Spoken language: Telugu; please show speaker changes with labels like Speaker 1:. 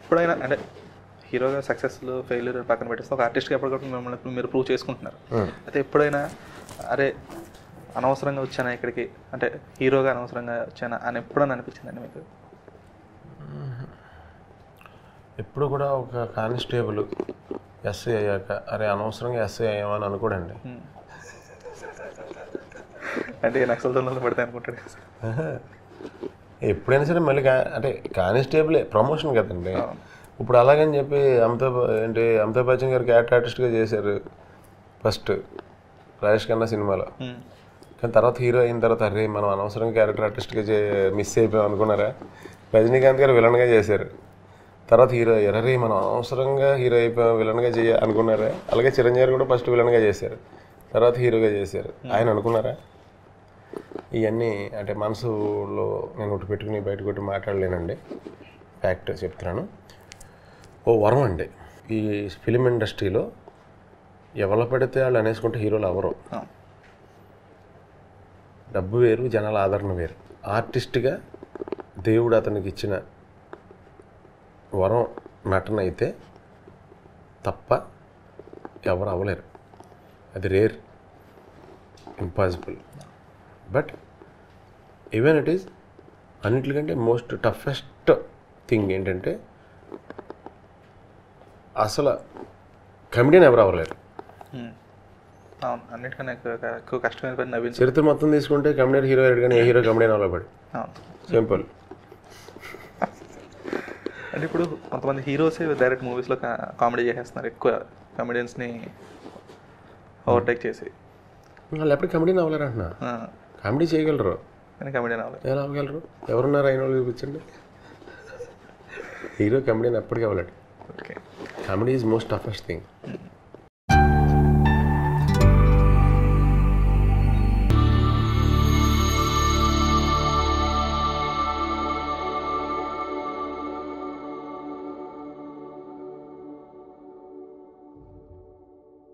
Speaker 1: ఎప్పుడైనా అంటే హీరోగా సక్సెస్లు ఫెయిల్యూర్ పక్కన పెట్టేస్తే ఒక ఆర్టిస్ట్గా ఎప్పటికప్పుడు మిమ్మల్ని మీరు ప్రూవ్ చేసుకుంటున్నారు అయితే ఎప్పుడైనా అరే అనవసరంగా వచ్చానా ఇక్కడికి అంటే హీరోగా అనవసరంగా వచ్చానా అని ఎప్పుడైనా అనిపించిందండి మీకు
Speaker 2: ఎప్పుడు కూడా ఒక కానిస్టేబుల్ ఎస్ఐ అయ్యాక అరే అనవసరంగా ఎస్ఐ అయ్యామని అనుకోడండి
Speaker 1: Hmm. అంటే నక్సల్ దొంగలు పడితే అనుకుంటాడు కదా సార్.
Speaker 2: ఎప్పుడైనా సరే మళ్ళీ కా- అంటే కానిస్టేబులే ప్రమోషన్ కదండి ఇప్పుడు అలాగని చెప్పి అమితాబ్ ఏంటి అమితాబ్ బచ్చన్ గారు క్యారెక్టర్ ఆర్టిస్ట్గా చేశారు ఫస్ట్ రాజేష్ ఖన్నా సినిమాలో
Speaker 1: Hmm.
Speaker 2: కానీ తర్వాత హీరో అయిన తర్వాత అరే మనం అనవసరంగా క్యారెక్టర్ ఆర్టిస్ట్గా చే మిస్ అయిపోయాం అనుకున్నారా రజనీకాంత్ గారు విలన్గా చేశారు తర్వాత హీరో అయ్యారు అరే మనం అనవసరంగా హీరో అయిపోయాం విలన్గా చేయ అనుకున్నారా అలాగే చిరంజీవి గారు కూడా ఫస్ట్ విలన్గా చేశారు తర్వాత హీరోగా చేశారు ఆయన అనుకున్నారా ఇవన్నీ అంటే మనసులో నేను ఒకటి పెట్టుకుని బయట కొట్టి మాట్లాడలేనండి ఫ్యాక్ట్ చెప్తున్నాను ఓ వరం అండి ఈ ఫిలిం ఇండస్ట్రీలో ఎవరు పడితే వాళ్ళు అనేసుకుంటే హీరోలు ఎవరు
Speaker 1: ఆ.
Speaker 2: డబ్బు వేరు జనాల ఆదరణ వేరు ఆర్టిస్ట్గా దేవుడు అతనికి ఇచ్చిన వరం నటన అయితే తప్ప ఎవరు అవ్వలేరు అది rare impossible but even it is అన్నిటికంటే మోస్ట్ టఫెస్ట్ థింగ్ ఏంటంటే అసలు కమెడియన్ ఎవరు అవ్వలేరు
Speaker 1: Hmm. అవును అన్నిటికన్నా ఎక్కువ ఎక్కువ కష్టమైన పని నవీన్ సార్.
Speaker 2: చరిత్ర మొత్తం తీసుకుంటే కమెడియన్ హీరో అయ్యాడు కానీ ఏ హీరో కమెడియన్ అవ్వలేపడు
Speaker 1: అవును
Speaker 2: సింపుల్
Speaker 1: అంటే ఇప్పుడు కొంతమంది హీరోస్ డైరెక్ట్ మూవీస్లో కామెడీ చేసేస్తున్నారు ఎక్కువ కమెడియన్స్ని ఓవర్టేక్ చేసి
Speaker 2: వాళ్ళు ఎప్పుడు కమెడియన్ అవ్వలేరు అంటున్నా
Speaker 1: ఆ,
Speaker 2: కామెడీ చేయగలరు
Speaker 1: కానీ కమెడియన్ అవ్వలేదు
Speaker 2: ఎలా అవ్వగలరు ఎవరున్నారు అయిన వాళ్ళు చూపించండి హీరో కమెడియన్ ఎప్పటికీ అవ్వలేడు
Speaker 1: okay
Speaker 2: comedy is most toughest thing